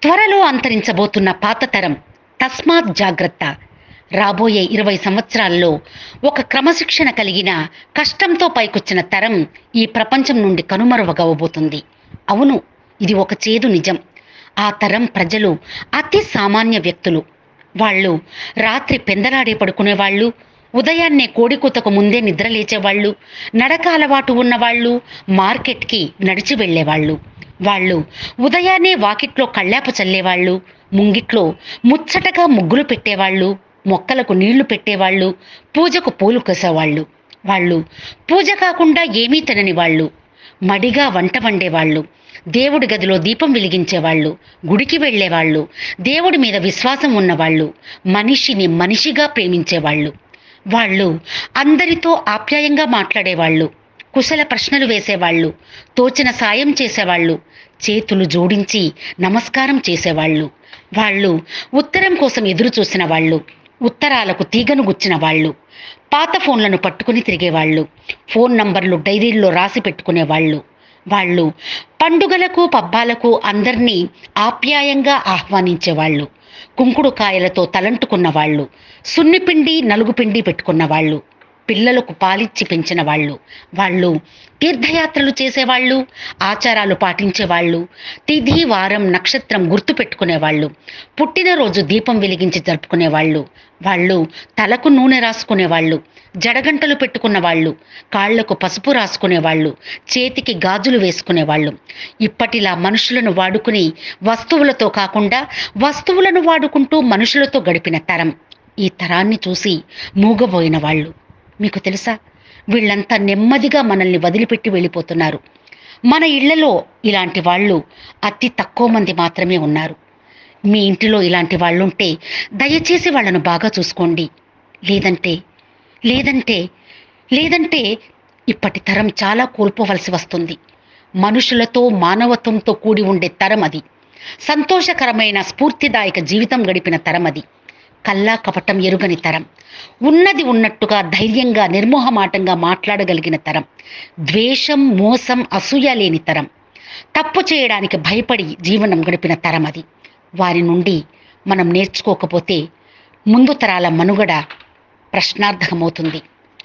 త్వరలో అంతరించబోతున్న పాత తరం తస్మాత్ జాగ్రత్త రాబోయే ఇరవై సంవత్సరాల్లో ఒక క్రమశిక్షణ కలిగిన కష్టంతో పైకొచ్చిన తరం ఈ ప్రపంచం నుండి కనుమరువగవబోతుంది అవును ఇది ఒక చేదు నిజం ఆ తరం ప్రజలు అతి సామాన్య వ్యక్తులు వాళ్ళు రాత్రి పెందలాడే పడుకునేవాళ్ళు ఉదయాన్నే కోడికూతకు ముందే నిద్ర లేచేవాళ్ళు నడక అలవాటు ఉన్నవాళ్ళు మార్కెట్కి నడిచి వెళ్ళేవాళ్ళు వాళ్ళు ఉదయాన్నే వాకిట్లో కళ్ళాప చల్లేవాళ్ళు ముంగిట్లో ముచ్చటగా ముగ్గులు పెట్టేవాళ్ళు మొక్కలకు నీళ్లు పెట్టేవాళ్ళు పూజకు పూలు కోసేవాళ్ళు వాళ్ళు పూజ కాకుండా ఏమీ తినని వాళ్ళు మడిగా వంట వండేవాళ్ళు దేవుడి గదిలో దీపం వెలిగించేవాళ్ళు గుడికి వెళ్ళేవాళ్ళు దేవుడి మీద విశ్వాసం ఉన్నవాళ్ళు మనిషిని మనిషిగా ప్రేమించేవాళ్ళు వాళ్ళు అందరితో ఆప్యాయంగా మాట్లాడేవాళ్ళు కుశల ప్రశ్నలు వేసేవాళ్ళు తోచిన సాయం చేసేవాళ్ళు చేతులు జోడించి నమస్కారం చేసేవాళ్ళు వాళ్ళు ఉత్తరం కోసం ఎదురు చూసిన వాళ్ళు ఉత్తరాలకు తీగను గుచ్చిన వాళ్ళు పాత ఫోన్లను పట్టుకుని తిరిగేవాళ్ళు ఫోన్ నంబర్లు డైరీల్లో రాసి పెట్టుకునేవాళ్ళు వాళ్ళు పండుగలకు పబ్బాలకు అందరినీ ఆప్యాయంగా ఆహ్వానించేవాళ్ళు కుంకుడు కాయలతో తలంటుకున్న వాళ్ళు సున్నిపిండి నలుగుపిండి పెట్టుకున్న వాళ్ళు పిల్లలకు పాలిచ్చి పెంచిన వాళ్ళు వాళ్ళు తీర్థయాత్రలు చేసేవాళ్ళు ఆచారాలు పాటించేవాళ్ళు తిథి వారం నక్షత్రం గుర్తు పెట్టుకునేవాళ్ళు పుట్టినరోజు దీపం వెలిగించి జరుపుకునేవాళ్ళు వాళ్ళు తలకు నూనె రాసుకునేవాళ్ళు జడగంటలు పెట్టుకున్న వాళ్ళు కాళ్లకు పసుపు రాసుకునేవాళ్ళు చేతికి గాజులు వేసుకునేవాళ్ళు ఇప్పటిలా మనుషులను వాడుకుని వస్తువులతో కాకుండా వస్తువులను వాడుకుంటూ మనుషులతో గడిపిన తరం ఈ తరాన్ని చూసి మూగబోయిన వాళ్ళు మీకు తెలుసా వీళ్ళంతా నెమ్మదిగా మనల్ని వదిలిపెట్టి వెళ్ళిపోతున్నారు మన ఇళ్లలో ఇలాంటి వాళ్ళు అతి తక్కువ మంది మాత్రమే ఉన్నారు మీ ఇంటిలో ఇలాంటి వాళ్ళుంటే దయచేసి వాళ్ళను బాగా చూసుకోండి లేదంటే లేదంటే లేదంటే ఇప్పటి తరం చాలా కోల్పోవలసి వస్తుంది మనుషులతో మానవత్వంతో కూడి ఉండే తరం అది సంతోషకరమైన స్ఫూర్తిదాయక జీవితం గడిపిన తరం అది కల్లా కపటం ఎరుగని తరం ఉన్నది ఉన్నట్టుగా ధైర్యంగా నిర్మోహమాటంగా మాట్లాడగలిగిన తరం ద్వేషం మోసం అసూయ లేని తరం తప్పు చేయడానికి భయపడి జీవనం గడిపిన తరం అది వారి నుండి మనం నేర్చుకోకపోతే ముందు తరాల మనుగడ ప్రశ్నార్థకమవుతుంది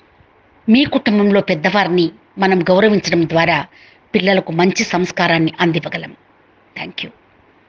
మీ కుటుంబంలో పెద్దవారిని మనం గౌరవించడం ద్వారా పిల్లలకు మంచి సంస్కారాన్ని అందివ్వగలం థ్యాంక్ యూ